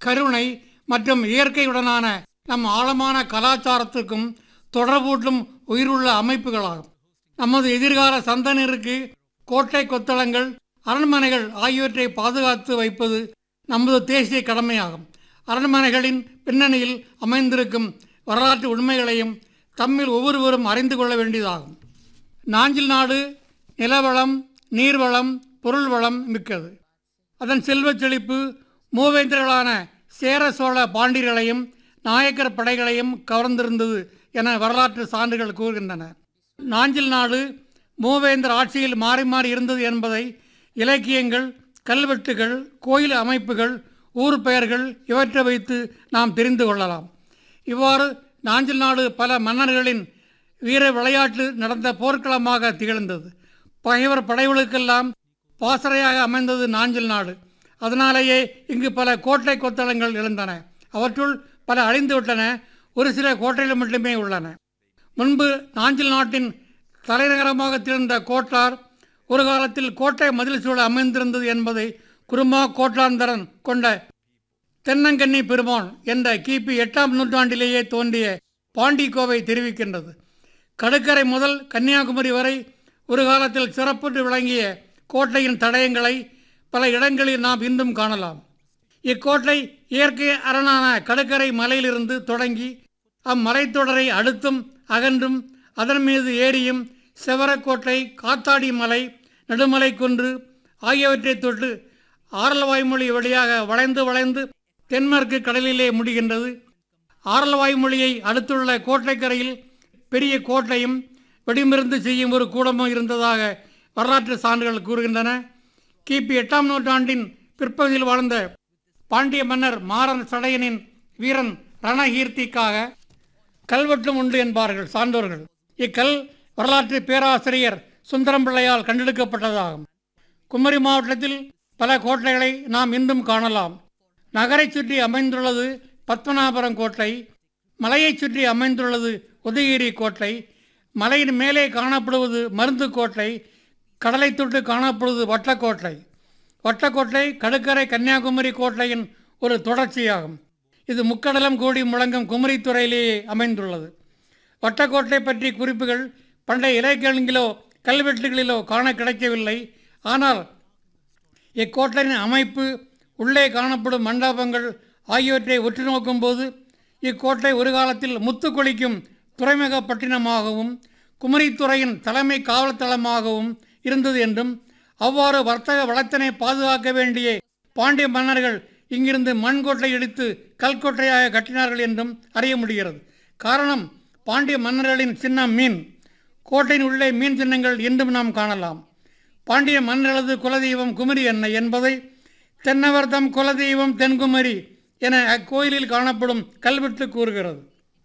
கருணை மற்றும் இயற்கையுடனான நம் ஆழமான கலாச்சாரத்துக்கும் தொடர்பூட்டும் உயிருள்ள அமைப்புகளாகும் நமது எதிர்கால சந்தனருக்கு கோட்டை கொத்தளங்கள் அரண்மனைகள் ஆகியவற்றை பாதுகாத்து வைப்பது நமது தேசிய கடமையாகும் அரண்மனைகளின் பின்னணியில் அமைந்திருக்கும் வரலாற்று உண்மைகளையும் தம்மில் ஒவ்வொருவரும் அறிந்து கொள்ள வேண்டியதாகும் நாஞ்சில் நாடு நிலவளம் நீர்வளம் பொருள் வளம் மிக்கது அதன் செல்வச் செழிப்பு மூவேந்தர்களான சேர சோழ பாண்டியர்களையும் நாயக்கர் படைகளையும் கவர்ந்திருந்தது என வரலாற்று சான்றுகள் கூறுகின்றன நாஞ்சில் நாடு மூவேந்தர் ஆட்சியில் மாறி மாறி இருந்தது என்பதை இலக்கியங்கள் கல்வெட்டுகள் கோயில் அமைப்புகள் ஊர் பெயர்கள் இவற்றை வைத்து நாம் தெரிந்து கொள்ளலாம் இவ்வாறு நாஞ்சில் நாடு பல மன்னர்களின் வீர விளையாட்டு நடந்த போர்க்களமாக திகழ்ந்தது பகைவர் படைகளுக்கெல்லாம் பாசறையாக அமைந்தது நாஞ்சில் நாடு அதனாலேயே இங்கு பல கோட்டை கொத்தளங்கள் எழுந்தன அவற்றுள் பல அழிந்துவிட்டன ஒரு சில கோட்டைகள் மட்டுமே உள்ளன முன்பு நாஞ்சில் நாட்டின் தலைநகரமாக திகழ்ந்த கோட்டார் ஒரு காலத்தில் கோட்டை மதில் சூழ அமைந்திருந்தது என்பதை குருமா கோட்டாந்தரன் கொண்ட தென்னங்கன்னி பெருமான் என்ற கிபி எட்டாம் நூற்றாண்டிலேயே தோன்றிய பாண்டிக்கோவை தெரிவிக்கின்றது கடற்கரை முதல் கன்னியாகுமரி வரை ஒரு காலத்தில் சிறப்புற்று விளங்கிய கோட்டையின் தடயங்களை பல இடங்களில் நாம் இன்றும் காணலாம் இக்கோட்டை இயற்கை அரணான கடற்கரை மலையிலிருந்து தொடங்கி அம்மலைத்தொடரை அடுத்தும் அகன்றும் அதன் மீது ஏரியும் செவரக்கோட்டை காத்தாடி மலை நெடுமலை குன்று ஆகியவற்றை தொட்டு ஆரல்வாய்மொழி வழியாக வளைந்து வளைந்து தென்மேற்கு கடலிலே முடிகின்றது ஆரல்வாய்மொழியை அடுத்துள்ள கோட்டைக்கரையில் பெரிய கோட்டையும் வெடிமருந்து செய்யும் ஒரு கூடமும் இருந்ததாக வரலாற்று சான்றுகள் கூறுகின்றன கிபி எட்டாம் நூற்றாண்டின் பிற்பகுதியில் வாழ்ந்த பாண்டிய மன்னர் மாறன் சடையனின் வீரன் ரணகீர்த்திக்காக கல்வெட்டும் உண்டு என்பார்கள் சான்றோர்கள் இக்கல் வரலாற்று பேராசிரியர் சுந்தரம் பிள்ளையால் கண்டெடுக்கப்பட்டதாகும் குமரி மாவட்டத்தில் பல கோட்டைகளை நாம் இன்றும் காணலாம் நகரைச் சுற்றி அமைந்துள்ளது பத்மநாபுரம் கோட்டை மலையைச் சுற்றி அமைந்துள்ளது உதயகிரி கோட்டை மலையின் மேலே காணப்படுவது மருந்து கோட்டை கடலை தொட்டு காணப்படுவது வட்டக்கோட்டை வட்டக்கோட்டை கடுக்கரை கன்னியாகுமரி கோட்டையின் ஒரு தொடர்ச்சியாகும் இது முக்கடலம் கூடி முழங்கும் குமரித்துறையிலேயே அமைந்துள்ளது வட்டக்கோட்டை பற்றி குறிப்புகள் பண்டைய இலக்கியங்களிலோ கல்வெட்டுகளிலோ காண கிடைக்கவில்லை ஆனால் இக்கோட்டையின் அமைப்பு உள்ளே காணப்படும் மண்டபங்கள் ஆகியவற்றை உற்று நோக்கும்போது இக்கோட்டை ஒரு காலத்தில் முத்து கொளிக்கும் துறைமுக பட்டினமாகவும் குமரித்துறையின் தலைமை காவல் தளமாகவும் இருந்தது என்றும் அவ்வாறு வர்த்தக வளத்தினை பாதுகாக்க வேண்டிய பாண்டிய மன்னர்கள் இங்கிருந்து மண்கோட்டை இடித்து கல்கோட்டையாக கட்டினார்கள் என்றும் அறிய முடிகிறது காரணம் பாண்டிய மன்னர்களின் சின்னம் மீன் கோட்டையின் உள்ளே மீன் சின்னங்கள் இன்றும் நாம் காணலாம் பாண்டிய மன்னர்களது குலதெய்வம் குமரி என்ன என்பதை தென்னவர் தம் குலதெய்வம் தென்குமரி என அக்கோயிலில் காணப்படும் கல்வெட்டு கூறுகிறது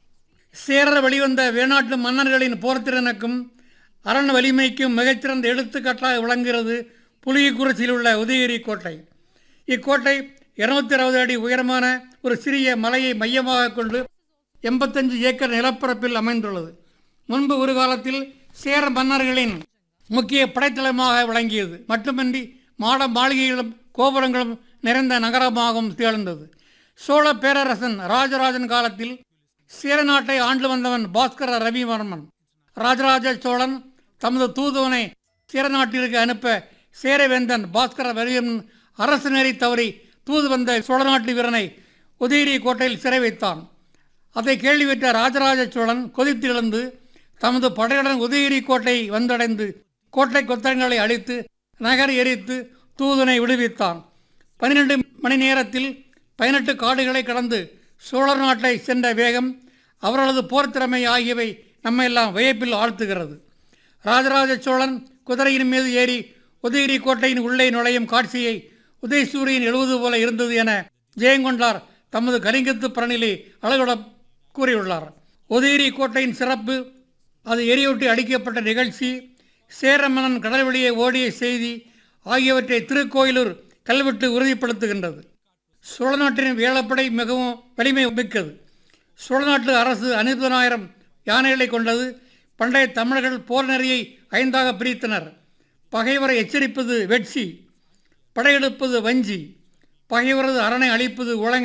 சேரர் வெளிவந்த வேணாட்டு மன்னர்களின் போர்த்திறனுக்கும் அரண் வலிமைக்கும் மிகச்சிறந்த எடுத்துக்காட்டாக விளங்குகிறது புலியக்குறிச்சியில் உள்ள உதயகிரி கோட்டை இக்கோட்டை இருநூத்தி அறுபது அடி உயரமான ஒரு சிறிய மலையை மையமாக கொண்டு எண்பத்தஞ்சு ஏக்கர் நிலப்பரப்பில் அமைந்துள்ளது முன்பு ஒரு காலத்தில் சேர மன்னர்களின் முக்கிய படைத்தளமாக விளங்கியது மட்டுமின்றி மாட மாளிகைகளும் கோபுரங்களும் நிறைந்த நகரமாகவும் திகழ்ந்தது சோழ பேரரசன் ராஜராஜன் காலத்தில் சேர நாட்டை ஆண்டு வந்தவன் பாஸ்கர ரவிவர்மன் ராஜராஜ சோழன் தமது தூதுவனை சேர நாட்டிற்கு அனுப்ப சேரவேந்தன் பாஸ்கர ரவிவர்மன் அரசு நெறி தவறி தூது வந்த சோழ நாட்டு வீரனை உதயகிரி கோட்டையில் சிறை வைத்தான் அதை கேள்விவிட்ட ராஜராஜ சோழன் கொதித்து எழுந்து தமது படையுடன் உதயகிரி கோட்டை வந்தடைந்து கோட்டை கொத்தங்களை அழித்து நகர் எரித்து தூதனை விடுவித்தான் பன்னிரண்டு மணி நேரத்தில் பதினெட்டு காடுகளை கடந்து சோழர் நாட்டை சென்ற வேகம் அவர்களது போர் திறமை ஆகியவை நம்மையெல்லாம் வியப்பில் ஆழ்த்துகிறது ராஜராஜ சோழன் குதிரையின் மீது ஏறி உதயகிரி கோட்டையின் உள்ளே நுழையும் காட்சியை உதயசூரியன் எழுவது போல இருந்தது என ஜெயங்கொண்டார் தமது கலிங்கத்து பரணிலே அழகுட கூறியுள்ளார் உதயகிரி கோட்டையின் சிறப்பு அது எரியூட்டி அடிக்கப்பட்ட நிகழ்ச்சி சேரமன்னன் கடல் வெளியே ஓடிய செய்தி ஆகியவற்றை திருக்கோயிலூர் கல்வெட்டு உறுதிப்படுத்துகின்றது சோழ நாட்டின் வேளப்படை மிகவும் வலிமை மிக்கது சோழ நாட்டு அரசு அனுபதனாயிரம் யானைகளை கொண்டது பண்டைய தமிழர்கள் போர் நெறியை ஐந்தாக பிரித்தனர் பகைவரை எச்சரிப்பது வெட்சி படையெடுப்பது வஞ்சி பகைவரது அரணை அழிப்பது உலக